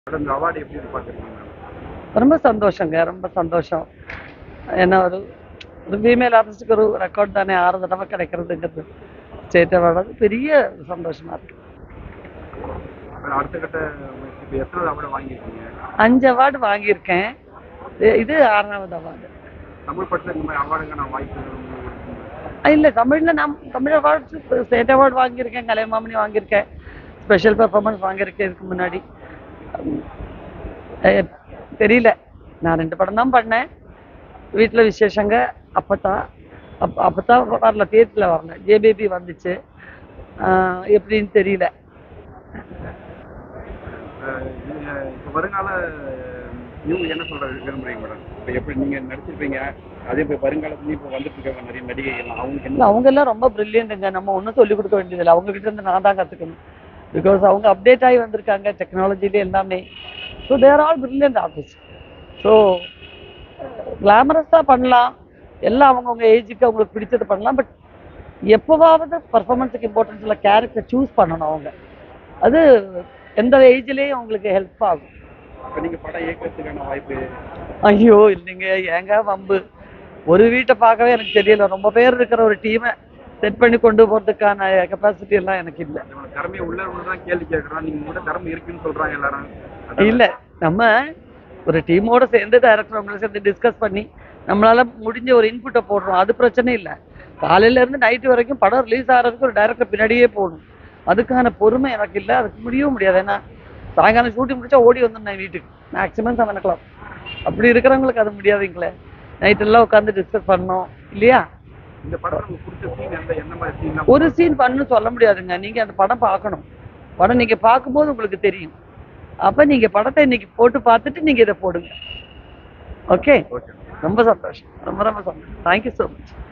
Madam இந்த award எப்படி எதிர்பார்க்குறீங்க மேம் ரொம்ப சந்தோஷங்க ரொம்ப சந்தோஷம் ஏன்னா ஒரு ஒரு ஃபீமேல் ஆர்டிஸ்டுக்கு ஒரு ரெக்கார்ட் தானே ஆறு தடவை கிடைக்கிறதுங்கிறது ஸ்டேட் அவார்டு பெரிய சந்தோஷமா இருக்கு மேடம், அடுத்த கட்ட முயற்சி இப்போ எத்தனை அவார்டு வாங்கியிருக்கீங்க அஞ்சு அவார்டு வாங்கியிருக்கேன் இ- இது ஆறாவது அவார்டு தமிழ் படத்தில் இந்த மாதிரி அவார்டுக்கான வாய்ப்பு உங்களுக்கு இருக்குங்களா? இல்லை தமிழில் நான் தமிழ் அவார்டு ஸ்டேட் அவார்டு வாங்கியிருக்கேன் கலைமாமணி வாங்கியிருக்கேன் ஸ்பெஷல் பெர்ஃபார்மன்ஸ் வாங்கியிருக்கேன் இதுக்கு முன்னாடி உம், அஹ், தெரியல நான் ரெண்டு படம் தான் பண்ணேன் வீட்டில் விசேஷங்க அப்பத்தான் அப் அப்பத்தான் வரல தேட்டரில் வரல ஜேபிபி வந்துச்சு ஆஹ், எப்படின்னு தெரியல அஹ் நீங்க இப்போ வருங்கால நியூ என்ன சொல்ற விரும்புறீங்க மேடம் இப்போ எப்படி நீங்க நடிச்சிருப்பீங்க அதே இப்போ வருங்காலத்துலயும் இப்போ வந்துட்டு இருக்காங்க நிறைய நடிகைகள் அவங்களுக்கு இல்லை என்ன அவங்க எல்லாம் ரொம்ப பிரில்லியன்ட்டுங்க நம்ம ஒன்றும் சொல்லிக் கொடுக்க வேண்டியதில்லை அவங்க கிட்ட இருந்து நான் தான் கற்றுக்கணும் பிகாஸ் அவங்க அப்டேட் ஆகி வந்திருக்காங்க டெக்னாலஜிலே எல்லாமே so there all brilliant artist so கிளாமரஸாக பண்ணலாம் எல்லாம் அவங்கவுங்க ஏஜுக்கு அவங்களுக்கு பிடிச்சது பண்ணலாம் பட் எப்போவாவது பர்ஃபார்மன்ஸுக்கு இம்பார்ட்டன்ஸ் இல்லை கேரக்டர் சூஸ் பண்ணணும் அவங்க அது எந்த ஏஜ்லேயும் அவங்களுக்கு ஹெல்ப் ஆகும் இப்போ நீங்க படம் இயக்கிறதுக்கான வாய்ப்பு ஐயோ இல்லைங்க ஏங்க வம்பு ஒரு வீட்டை பார்க்கவே எனக்கு தெரியல ரொம்ப பேர் இருக்கிற ஒரு டீமை செட் பண்ணி கொண்டு போகிறதுக்கான கெப்பாசிட்டி எல்லாம் எனக்கு இல்லை நம்மளோட திறமையை உள்ளவங்க தான் கேள்வி கேட்கறோம் நீங்க கூட திறமை இருக்குன்னு சொல்றாங்க எல்லாரும் அதான் இல்லை நம்ம ஒரு டீமோட சேர்ந்து டைரக்டர் அவங்கள சேர்ந்து டிஸ்கஸ் பண்ணி நம்மளால முடிஞ்ச ஒரு இன்புட்டை போடுறோம் அது பிரச்சனை இல்லை காலையில இருந்து நைட்டு வரைக்கும் படம் ரிலீஸ் ஆகிறதுக்கு ஒரு டைரக்டர் பின்னாடியே போகணும் அதுக்கான பொறுமை எனக்கு இல்லை அதுக்கு முடியவும் முடியாது ஏன்னா சாயங்காலம் ஷூட்டிங் முடிச்சா ஓடி வந்துடணும் வீட்டுக்கு மேக்ஸிமம் செவன் ஓ கிளாக் அப்படி இருக்கிறவங்களுக்கு அது முடியாதுங்களே நைட் எல்லாம் உட்காந்து டிஸ்கஸ் பண்ணோம் இல்லையா இந்த படத்துல உங்களுக்கு பிடிச்ச சீன் எந்த என்ன மாதிரி சீன் ஒரு சீன் பண்ணு சொல்ல முடியாதுங்க நீங்க அந்த படம் பார்க்கணும் படம் நீங்க பார்க்கும்போது உங்களுக்கு தெரியும் அப்ப நீங்க படத்தை இன்னைக்கு போட்டு பார்த்துட்டு நீங்க இதை போடுங்க ஓகே ஓகே ரொம்ப சந்தோஷம் ரொம்ப ரொம்ப சந்தோஷம் தேங்க்யூ ஸோ மச்